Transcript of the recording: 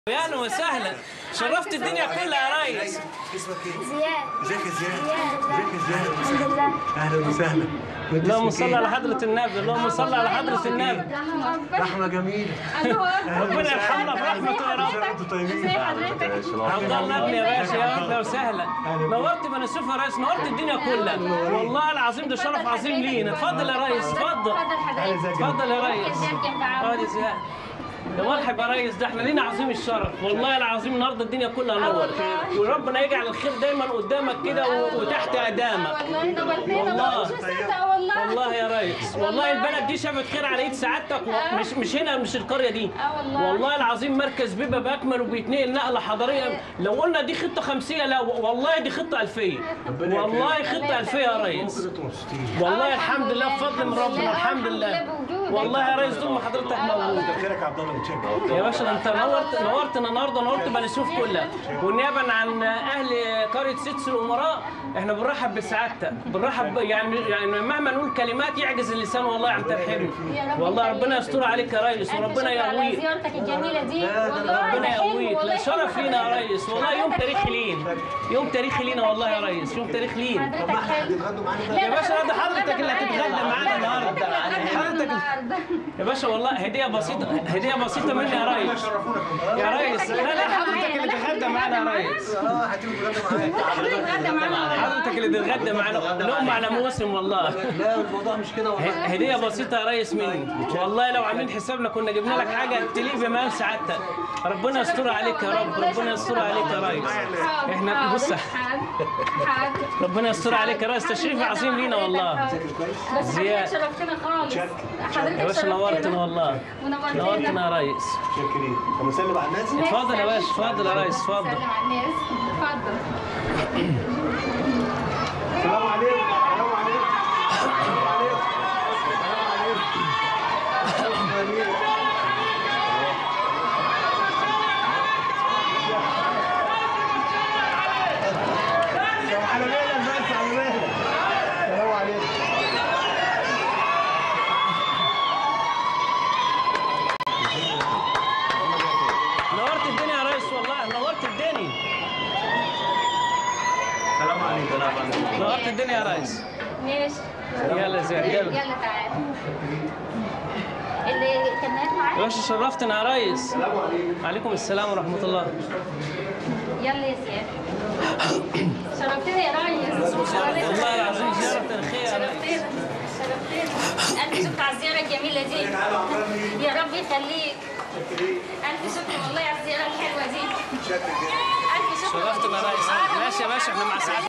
يا اهلا وسهلا شرفت الدنيا كلها يا ريس اسمك ايه؟ زياد ازيك يا زياد؟ زياد. ازيك يا زياد؟ الحمد لله اهلا وسهلا وانت اللهم اسمك صل إيه؟ على حضرة النبي اللهم صل على حضرة النبي رحمة جميلة ربنا يرحمنا برحمته يا رب انتوا طيبين عبد الله ابني يا باشا يا اهلا وسهلا نورت بني سويف يا ريس نورت الدنيا كلها والله العظيم ده شرف عظيم لينا اتفضل يا ريس اتفضل اتفضل يا ريس اقعد يا زياد يا مرحبا يا ريس ده احنا لينا عظيم الشرف والله العظيم النهارده الدنيا كلها نور وربنا يجعل الخير دايما قدامك كده و- وتحت اقدامك والله والله يا ريس والله البلد دي شافت خير على ايد سعادتك و- مش مش هنا مش القريه دي آه والله. والله العظيم مركز بيبقى باكمل وبيتنقل نقله حضاريه لو قلنا دي خطه خمسيه لا والله دي خطه الفيه والله خطه الفيه يا ريس انتوا مبسوطين والله الحمد لله بفضل من ربنا الحمد لله والله يا ريس طول ما حضرتك موجود خيرك يا عبد الله متشكر يا باشا ده انت نورت نورتنا النهارده نورت بني سويف كلها ونيابا عن اهل قريه سدس الامراء احنا بنرحب بسعادتك بنرحب ب- يعني يعني مهما نقول كلمات يعجز اللسان والله عن ترحيبنا والله ربنا يستر عليك يا ريس وربنا يقويك زيارتك الجميلة دي ربنا يقويك لا شرف لينا يا ريس والله يوم تاريخي لينا يوم تاريخي لينا والله يا ريس يوم تاريخي لينا هتتغدوا معانا يا باشا ده حضرتك اللي هتتغدى معانا النهارده حضرتك يا باشا والله هديه بسيطه هديه بسيطه مني يا ريس شرفونا يا ريس لا لا حضرتك اللي تتغدى معانا يا ريس اه هتيجوا تتغدوا معانا حضرتك اللي تتغدى معانا نقوم على موسم والله لا الموضوع مش كده والله ه- هديه بسيطه يا ريس مني والله لو عاملين حسابنا كنا جبنا لك حاجه تليق بمقام سعادتك ربنا يستر عليك يا رب ربنا يستر عليك يا ريس احنا بص ربنا يستر عليك يا ريس تشريف عظيم لينا والله بس زياد. حضرتك شرفتنا خالص حضرتك يا باشا نورتنا والله ونورتنا نورتنا يا ريس شاكرين طب نسلم على الناس اتفضل يا باشا اتفضل يا ريس اتفضل سلم على الناس اتفضل السلام عليكم السلام عليكم السلام عليكم السلام عليكم على مهلك بس على مهلك السلام عليكم نورت الدنيا يا ريس والله نورت الدنيا السلام عليكم نورت الدنيا يا ريس ماشي يلا يا زياد يلا يلا تعالى اللي كان معاك يا معاك باشا شرفتنا يا ريس السلام عليكم عليكم السلام ورحمه الله يلا يا زياد شرفتنا يا ريس والله العظيم زياره تاريخيه يا ريس شرفتنا شرفتنا ألف شكر على الزيارة الجميلة دي تعالوا عمرني يا رب يخليك شاكرين ألف شكر والله على الزيارة الحلوة دي شكرا ألف شكر شرفتنا يا ريس ماشي يا باشا احنا مع سعادتك